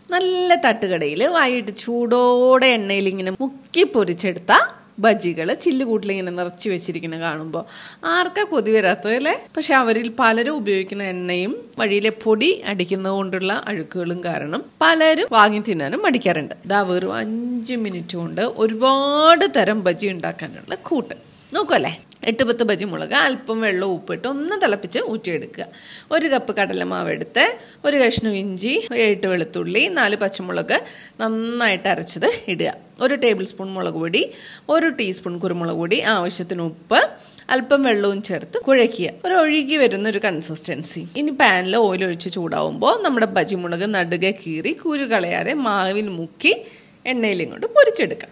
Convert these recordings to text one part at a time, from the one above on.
നല്ല തട്ടുകടയിൽ വായിട്ട് ചൂടോടെ എണ്ണയിൽ ഇങ്ങനെ മുക്കി പൊരിച്ചെടുത്ത ബജികൾ ചില്ലുകൂട്ടിൽ ഇങ്ങനെ നിറച്ച് വെച്ചിരിക്കുന്ന കാണുമ്പോൾ ആർക്കാ കൊതി വരാത്തത് അല്ലേ പക്ഷെ അവരിൽ പലരും ഉപയോഗിക്കുന്ന എണ്ണയും വഴിയിലെ പൊടി അടിക്കുന്നത് കൊണ്ടുള്ള അഴുക്കുകളും കാരണം പലരും വാങ്ങി തിന്നാനും മടിക്കാറുണ്ട് ഇതാ വെറും അഞ്ച് മിനിറ്റ് കൊണ്ട് ഒരുപാട് തരം ബജി ഉണ്ടാക്കാനുള്ള കൂട്ട് നോക്കുമല്ലേ എട്ട് പത്ത് ബജി മുളക് അല്പം വെള്ളം ഉപ്പിട്ട് ഒന്ന് തിളപ്പിച്ച് ഊറ്റിയെടുക്കുക ഒരു കപ്പ് കടലമാവ് എടുത്ത് ഒരു കഷ്ണം ഇഞ്ചി ഒരു എട്ട് വെളുത്തുള്ളി നാല് പച്ചമുളക് നന്നായിട്ട് അരച്ചത് ഇടുക ഒരു ടേബിൾ സ്പൂൺ മുളക് പൊടി ഒരു ടീസ്പൂൺ കുരുമുളക് പൊടി ആവശ്യത്തിന് ഉപ്പ് അല്പം വെള്ളവും ചേർത്ത് കുഴയ്ക്കുക ഒരു ഒഴുകി വരുന്ന ഒരു കൺസിസ്റ്റൻസി ഇനി പാനിൽ ഓയിൽ ഒഴിച്ച് ചൂടാവുമ്പോൾ നമ്മുടെ ബജിമുളക് നടുകെ കീറി കുരു കളയാതെ മാവിൽ മുക്കി എണ്ണയിൽ ഇങ്ങോട്ട് പൊരിച്ചെടുക്കാം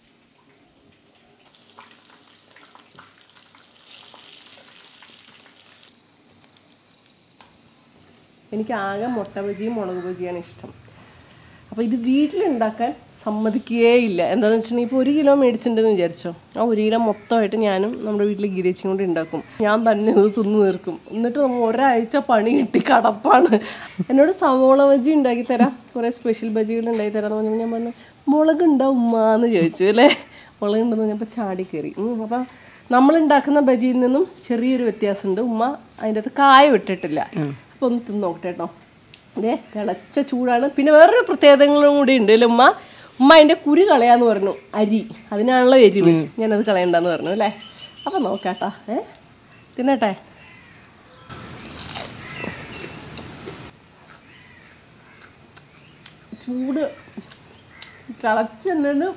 എനിക്ക് ആകെ മുട്ട ബജിയും മുളക് ബജിയാണ് ഇഷ്ടം അപ്പോൾ ഇത് വീട്ടിലുണ്ടാക്കാൻ സമ്മതിക്കുകയില്ല എന്താണെന്ന് വെച്ചിട്ടുണ്ടെങ്കിൽ ഇപ്പോൾ ഒരു കിലോ മേടിച്ചിട്ടുണ്ടെന്ന് വിചാരിച്ചോ ആ ഒരു കിലോ മൊത്തമായിട്ട് ഞാനും നമ്മുടെ വീട്ടിൽ ഗിരേച്ചി കൊണ്ട് ഉണ്ടാക്കും ഞാൻ തന്നെ ഇത് തിന്നു തീർക്കും എന്നിട്ട് നമ്മൾ ഒരാഴ്ച പണി കിട്ടി കടപ്പാണ് എന്നോട് സവോള ബജി ഉണ്ടാക്കി തരാം കുറേ സ്പെഷ്യൽ ബജികൾ ഉണ്ടാക്കി തരാം എന്ന് പറഞ്ഞപ്പോൾ ഞാൻ പറഞ്ഞു മുളക് ഉണ്ടോ ഉമ്മാന്ന് ചോദിച്ചു അല്ലേ മുളക് ഉണ്ടെന്ന് പറഞ്ഞപ്പോൾ ചാടി കയറി അപ്പം നമ്മൾ ഉണ്ടാക്കുന്ന ബജിയിൽ നിന്നും ചെറിയൊരു വ്യത്യാസമുണ്ട് ഉമ്മ അതിൻ്റെ അകത്ത് കായ വിട്ടിട്ടില്ല അപ്പോൾ ഒന്ന് തിന്ന് നോക്കട്ടെ കേട്ടോ ഇതേ തിളച്ച ചൂടാണ് പിന്നെ വേറൊരു പ്രത്യേകതകളും കൂടി ഉണ്ട് അല്ലേ ഉമ്മ ഉമ്മ അതിൻ്റെ കുരു കളയാന്ന് പറഞ്ഞു അരി അതിനാണല്ലോ എരിവ് ഞാനത് കളയണ്ടെന്ന് പറഞ്ഞു അല്ലേ അപ്പം നോക്കാട്ടാ ഏ തിന്നട്ടെ ചൂട് തിളച്ചെണ്ണു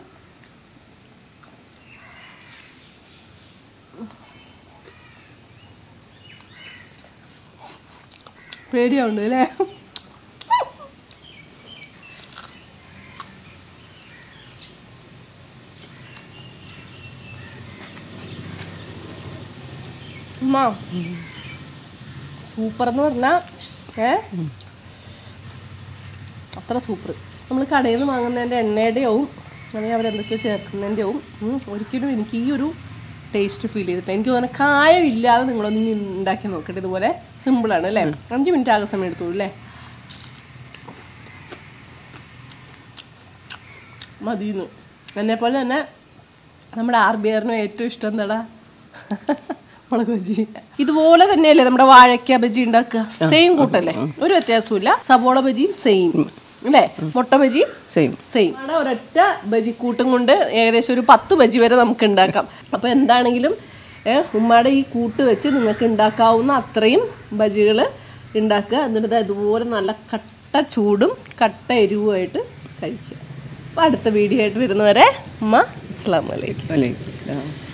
പേടിയാവുണ്ട് അല്ലേ ഉമ്മ സൂപ്പർ എന്ന് പറഞ്ഞാ ഏ അത്ര സൂപ്പർ നമ്മൾ കടയിൽ നിന്ന് വാങ്ങുന്നതിൻ്റെ എണ്ണയുടെയാവും അല്ലെങ്കിൽ അവരെന്തൊക്കെയോ ചേർക്കുന്നതിൻ്റെയാവും ഉം, ഒരിക്കലും എനിക്ക് ഈ ഒരു ടേസ്റ്റ് ഫീൽ ചെയ്തിട്ട് എനിക്ക് തോന്നുന്നത് കായമില്ലാതെ നിങ്ങളൊന്ന് ഇനി ഉണ്ടാക്കി നോക്കട്ടെ ഇതുപോലെ സിമ്പിളാണ് അല്ലേ അഞ്ച് മിനിറ്റ് ആകെ സമയം എടുത്തോളൂ അല്ലേ മതിയെന്ന് എന്നെ പോലെ തന്നെ നമ്മുടെ ആർ ബി ആറിന് ഏറ്റവും ഇഷ്ടം എന്താടാ മുളക് ബജി ഇതുപോലെ തന്നെയല്ലേ നമ്മുടെ വാഴയ്ക്ക ബജി ഉണ്ടാക്കുക സെയിം കൂട്ടല്ലേ ഒരു വ്യത്യാസമില്ല സവോള ബജിയും സെയിം അല്ലേ മുട്ട ബജിയും സെയിം സെയിം അവിടെ ഒരൊറ്റ ബജി കൂട്ടും കൊണ്ട് ഏകദേശം ഒരു പത്ത് ബജി വരെ നമുക്ക് ഉണ്ടാക്കാം അപ്പൊ എന്താണെങ്കിലും ഏഹ് ഉമ്മയുടെ ഈ കൂട്ട് വെച്ച് നിങ്ങൾക്ക് ഉണ്ടാക്കാവുന്ന അത്രയും ബജികൾ ഉണ്ടാക്കുക എന്നിട്ട് ദാ ഇതുപോലെ നല്ല കട്ട ചൂടും കട്ട എരിവുമായിട്ട് കഴിക്കുക അപ്പൊ അടുത്ത വീഡിയോ ആയിട്ട് വരുന്നവരെ ഉമ്മ അസ്സാം വലൈക്കും വലൈക്കും അസ്സലാം